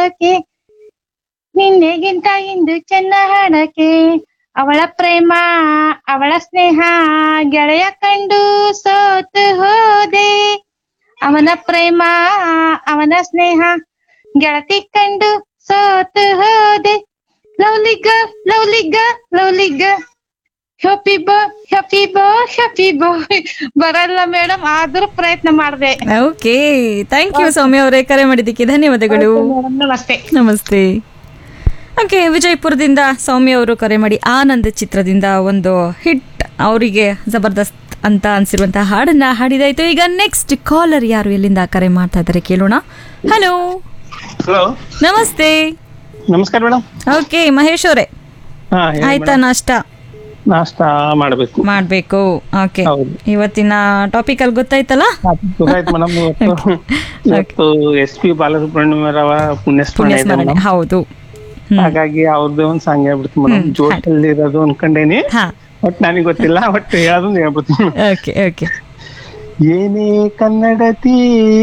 ಹಾಡೋಕೆ ನಿನ್ನೆಗಿಂತ ಇಂದು ಚೆನ್ನ ಹಾಡೋಕೆ ಅವಳ ಪ್ರೇಮ ಅವಳ ಸ್ನೇಹ ಗೆಳೆಯ ಕಂಡು ಸೋತು ಹೋದೆ ಅವನ ಪ್ರೇಮ ಅವನ ಸ್ನೇಹ ಗೆಳತಿ ಕಂಡು ಸೋತು ಹೋದೆ lovely girl lovely girl lovely girl happy ಬಾ ಹ್ಯಾಪಿ ಬಾ ಹ್ಯಾಪಿ ಬಾ ಬರಲ್ಲ ಮೇಡಮ್ ಆದ್ರೂ ಪ್ರಯತ್ನ ಮಾಡಿದೆ ಓಕೆ ಥ್ಯಾಂಕ್ ಯು ಸೌಮ್ಯ ಅವರೇ ಕರೆ ಮಾಡಿದ್ದಕ್ಕೆ ಧನ್ಯವಾದಗಳು ನಮಸ್ತೆ ನಮಸ್ತೆ ಓಕೆ ವಿಜಯಪುರದಿಂದ ಸೌಮ್ಯ ಅವರು ಕರೆ ಮಾಡಿ ಆನಂದ್ ಚಿತ್ರದಿಂದ ಒಂದು ಹಿಟ್ ಅವರಿಗೆ ಜಬರ್ದಸ್ತ್ ಅಂತ ಅನ್ಸಿರುವಂತಹ ಹಾಡನ್ನ ಹಾಡಿದಾಯ್ತು ಈಗ ನೆಕ್ಸ್ಟ್ ಕಾಲರ್ ಯಾರು ಎಲ್ಲಿಂದ ಕರೆ ಮಾಡ್ತಾ ಇದ್ದಾರೆ ಕೇಳೋಣ ಹಲೋ ಹಲೋ ನಮಸ್ತೆ ನಮಸ್ಕಾರ ಮೇಡಮ್ ಓಕೆ ಮಹೇಶ್ ಅವರೇ ಹಾ ಹೇಳಿ ಆಯ್ತಾ madam. ನಾಷ್ಟ ನಾಷ್ಟಾ ಮಾಡ್ಬೇಕು ಮಾಡ್ಬೇಕು ಓಕೆ ಹೌದು. ಇವತ್ತಿನ ಟಾಪಿಕ್ ಅಲ್ಲಿ ಗೊತ್ತಾಯ್ತಲ್ಲ ಗೊತ್ತಾಯ್ತು ಮೇಡಮ್ ಇವತ್ತು ಇವತ್ತು ಎಸ್ ಪಿ ಬಾಲಸುಬ್ರಹ್ಮಣ್ಯರವರ ಪುಣ್ಯಸ್ಮರಣೆ ಪುಣ್ಯ ಇದೆ ಸ್ಮರಣೆ madam. ಹೌದು ಹ್ಮ್. ಹಾಗಾಗಿ ಅವ್ರದ್ದೇ ಒಂದ್ ಸಾಂಗ್ ಹೇಳ್ಬಿಡ್ತು ಮೇಡಮ್ ಹ್ಮ್, ಜೋಶಲ್ಲಿ ಇರೋದು ಅನ್ಕೊಂಡೇನಿ ಹಾ ಒಟ್ ನನಗೆ ಗೊತ್ತಿಲ್ಲ ಒಟ್ ಹೇಳೋದನ್ನ ಹೇಳ್ಬಿಡ್ತೀನಿ ಓಕೆ ಓಕೆ ಏನೇ ಕನ್ನಡತಿ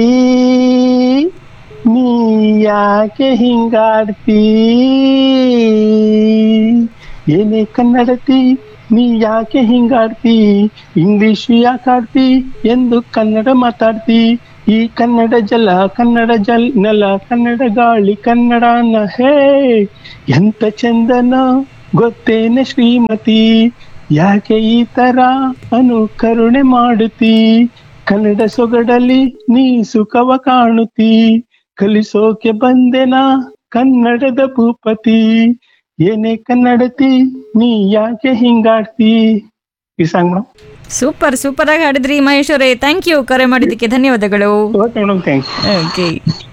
ನೀ ಯಾಕೆ ಹಿಂಗಾಡ್ತಿ ಏನೇ ಕನ್ನಡತಿ ನೀ ಯಾಕೆ ಹಿಂಗಾಡ್ತಿ ಇಂಗ್ಲಿಷ್ ಯಾಕಾಡ್ತಿ ಎಂದು ಕನ್ನಡ ಮಾತಾಡ್ತಿ ಈ ಕನ್ನಡ ಜಲ ಕನ್ನಡ ಜಲ್ ನೆಲ ಕನ್ನಡ ಗಾಳಿ ಕನ್ನಡನ ಹೇ ಎಂತ ಚಂದನ ಗೊತ್ತೇನೆ ಶ್ರೀಮತಿ ಯಾಕೆ ಈ ತರ ಅನುಕರುಣೆ ಮಾಡುತ್ತಿ ಕನ್ನಡ ಸೊಗಡಲಿ ನೀ ಸುಖವ ಕಾಣುತ್ತಿ ಕಲಿಸೋಕೆ ಬಂದೆನ ಕನ್ನಡದ ಭೂಪತಿ ಏನೇ ಕನ್ನಡತಿ ನೀ ಯಾಕೆ ಹಿಂಗಾಡ್ತಿ ಈ ಸಾಂಗ್ ಮೇಡಮ್ ಸೂಪರ್ ಸೂಪರ್ ಆಗಿ ಹಾಡಿದ್ರಿ ಮಹೇಶ್ ಅವರೇ ಥ್ಯಾಂಕ್ ಯು ಕರೆ ಮಾಡಿದ್ದಕ್ಕೆ ಧನ್ಯವಾದಗಳು okay madam thank okay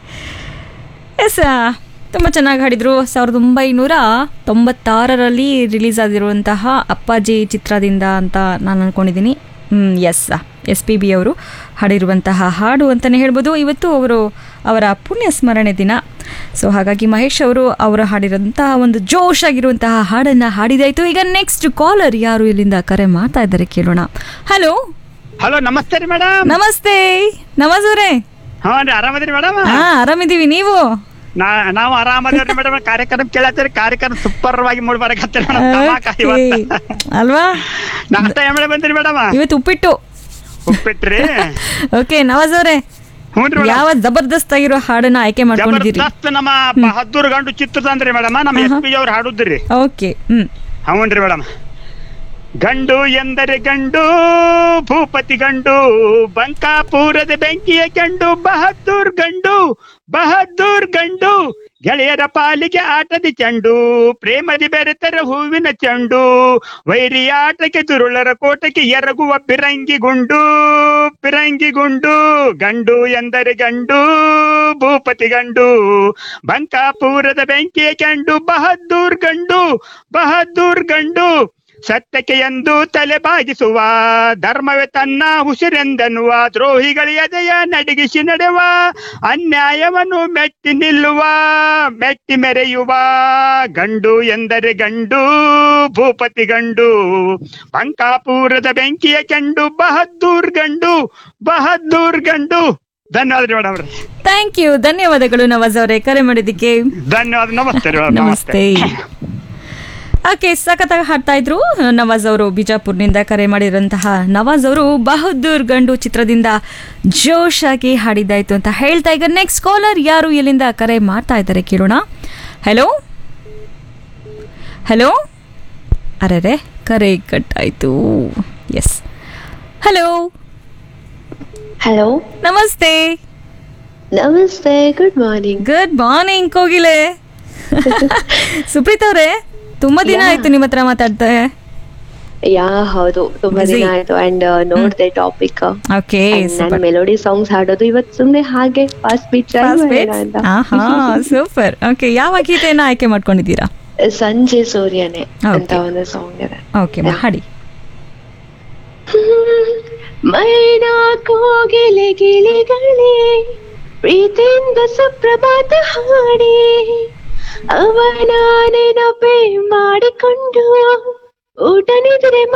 yes ತುಂಬ ಚೆನ್ನಾಗಿ ಹಾಡಿದ್ರು ಸಾವಿರದ ಒಂಬೈನೂರ ತೊಂಬತ್ತಾರರಲ್ಲಿ ರಿಲೀಸ್ ಆಗಿರುವಂತಹ ಅಪ್ಪಾಜಿ ಚಿತ್ರದಿಂದ ಅಂತ ನಾನು ಅಂದ್ಕೊಂಡಿದ್ದೀನಿ ಎಸ್ ಎಸ್ ಪಿ ಬಿ ಅವರು ಹಾಡಿರುವಂತಹ ಹಾಡು ಅಂತಲೇ ಹೇಳ್ಬೋದು ಇವತ್ತು ಅವರು ಅವರ ಪುಣ್ಯ ಸ್ಮರಣೆ ದಿನ ಸೊ ಹಾಗಾಗಿ ಮಹೇಶ್ ಅವರು ಅವರು ಹಾಡಿರೋಂತಹ ಒಂದು ಜೋಶ್ ಆಗಿರುವಂತಹ ಹಾಡನ್ನು ಹಾಡಿದಾಯಿತು ಈಗ ನೆಕ್ಸ್ಟ್ ಕಾಲರ್ ಯಾರು ಇಲ್ಲಿಂದ ಕರೆ ಮಾಡ್ತಾ ಇದ್ದಾರೆ ಕೇಳೋಣ ಹಲೋ ಹಲೋ ನಮಸ್ತೆ ರೀ ಮೇಡಮ್ ನಮಸ್ತೆ ನವಾಜ್ ಅವರೇ ಹಾ ರೀ ಆರಾಮದ್ರಿ ಮೇಡಮ್ ಹಾ ಆರಾಮಿದ್ದೀವಿ ನೀವು ನಾ ನಾವು ಆರಾಮದೇವ್ರಿ ಮೇಡಮ್ ಕಾರ್ಯಕ್ರಮ ಕೇಳತ್ತೀರಿ ಕಾರ್ಯಕ್ರಮ ಸೂಪರ್ ವಾಗಿ ಮೂಡ್ ಬರಕತ್ತೀರಿ ಮೇಡಮ್ Okay. ಅಲ್ವಾ ನಾಷ್ಟ ಏನ್ ಮೇಡಮ್ ಬಂದ್ರಿ ಮೇಡಮ್ ಇವತ್ತು ಉಪ್ಪಿಟ್ಟು ಉಪ್ಪಿಟ್ರಿ ಓಕೆ ನವಾಜ್ ಅವರೇ ಹ್ಞೂ ರೀ ಮೇಡಮ್ ಯಾವ ಜಬರ್ದಸ್ತ್ ಆಗಿರೋ ಹಾಡನ್ನ ಆಯ್ಕೆ ಮಾಡ್ಕೊಂಡಿದ್ದೀರಿ ಜಬರ್ದಸ್ತ್ ನಮ್ಮ ಬಹದ್ದೂರ್ ಗಂಡು ಚಿತ್ರದಂದ್ರಿ ಮೇಡಮ್ ನಮ್ಮ ಎಸ್ ಪಿ ಅವ್ರು ಹಾಡುದ್ರಿ ಓಕೆ ಹ್ಮ್ ಹ್ಞೂನ್ರಿ ಮೇಡಮ್ ಗಂಡು ಎಂದರೆ ಗಂಡು ಭೂಪತಿ ಗಂಡು ಬಂಕಾಪುರದ ಬೆಂಕಿಯ ಗಂಡು ಬಹದ್ದೂರ್ ಗಂಡು ಬಹದ್ದೂರ್ ಗಂಡು ಗೆಳೆಯರ ಪಾಲಿಗೆ ಆಟದ ಚೆಂಡು ಪ್ರೇಮದಿ ಬೆರೆತರ ಹೂವಿನ ಚೆಂಡು ವೈರಿ ಆಟಕ್ಕೆ ದುರುಳರ ಕೋಟಕ್ಕೆ ಎರಗುವ ಪಿರಂಗಿ ಗುಂಡು ಪಿರಂಗಿ ಗುಂಡು ಗಂಡು ಎಂದರೆ ಗಂಡು ಭೂಪತಿ ಗಂಡು ಬಂಕಾಪುರದ ಬೆಂಕಿಯ ಗಂಡು ಬಹದ್ದೂರ್ ಗಂಡು ಬಹದ್ದೂರ್ ಗಂಡು ಸತ್ಯಕ್ಕೆ ಎಂದು ತಲೆ ಬಾಗಿಸುವ ಧರ್ಮವೇ ತನ್ನ ಉಸಿರೆಂದನ್ನುವ ದ್ರೋಹಿಗಳ ಎದೆಯ ನಡಗಿಸಿ ನಡೆವ ಅನ್ಯಾಯವನ್ನು ಮೆಟ್ಟಿ ನಿಲ್ಲುವ ಮೆಟ್ಟಿ ಮೆರೆಯುವ ಗಂಡು ಎಂದರೆ ಗಂಡು ಭೂಪತಿ ಗಂಡು ಬಂಕಾಪುರದ ಬೆಂಕಿಯ ಕೆಂಡು ಬಹದ್ದೂರ್ ಗಂಡು ಬಹದ್ದೂರ್ ಗಂಡು ಧನ್ಯವಾದ ರೀ ಮೇಡಮ್ ಥ್ಯಾಂಕ್ ಯು ಧನ್ಯವಾದಗಳು ನವಾಜ್ ಅವರೇ ಕರೆ ಮಾಡಿದ್ದಕ್ಕೆ ಧನ್ಯವಾದ ನಮಸ್ತೆ ರೀ ಮೇಡಮ್ ನಮಸ್ತೆ ಓಕೆ ಸಖತ್ತಾಗಿ ಹಾಡ್ತಾ ಇದ್ರು ನವಾಜ್ ಅವರು ಬಿಜಾಪುರ್ನಿಂದ ಕರೆ ಮಾಡಿರಂತಹ ನವಾಜ್ ಅವರು ಬಹದ್ದೂರ್ ಗಂಡು ಚಿತ್ರದಿಂದ ಜೋಶ್ ಆಗಿ ಹಾಡಿದ್ದಾಯ್ತು ಅಂತ ಹೇಳ್ತಾ ಈಗ ನೆಕ್ಸ್ಟ್ ಕಾಲರ್ ಯಾರು ಎಲ್ಲಿಂದ ಕರೆ ಮಾಡ್ತಾ ಇದ್ದಾರೆ ಕೇಳೋಣ ಹಲೋ ಹಲೋ ಅರೆ ಕರೆ ಕಟ್ಟಾಯ್ತು ಎಸ್ ಹಲೋ ಹಲೋ ನಮಸ್ತೆ ನಮಸ್ತೆ ಗುಡ್ ಮಾರ್ನಿಂಗ್ ಗುಡ್ ಮಾರ್ನಿಂಗ್ ಕೋಗಿಲೆ ಸುಪ್ರೀತ್ ಅವರೇ ತುಂಬಾ ದಿನ Yeah. ಆಯ್ತು ನಿಮ್ಮ ಹತ್ರ ಮಾತಾಡ್ತಾ ಯಾ ಹೌದು ತುಂಬಾ Busy. ದಿನ ಆಯ್ತು ಅಂಡ್ ನೋಡ್ದೆ ಟಾಪಿಕ್ ಓಕೆ ನಾನು ಮೆಲೋಡಿ ಸಾಂಗ್ಸ್ ಹಾಡೋದು ಇವತ್ತು ಸುಮ್ನೆ ಹಾಗೆ ಫಾಸ್ಟ್ ಬೀಚ್ ಅಂತ ಆಹಾ ಸೂಪರ್ ಓಕೆ ಯಾವ ಗೀತೆಯನ್ನ ಆಯ್ಕೆ ಮಾಡ್ಕೊಂಡಿದ್ದೀರಾ ಸಂಜೆ ಸೂರ್ಯನೇ ಅಂತ Okay. ಒಂದು ಸಾಂಗ್ ಇದೆ ಓಕೆ Yeah. ಹಾಡಿ ಮೈನಾ ಕೋಗಿಲೆ ಗಿಳಿಗಳೇ ಪ್ರೀತಿಯಿಂದ ಸುಪ್ರಭಾತ ಹಾಡಿ ಅವನ ನೆನಪೆ ಮಾಡಿಕೊಂಡು ಊಟ ನಿದ್ರೆ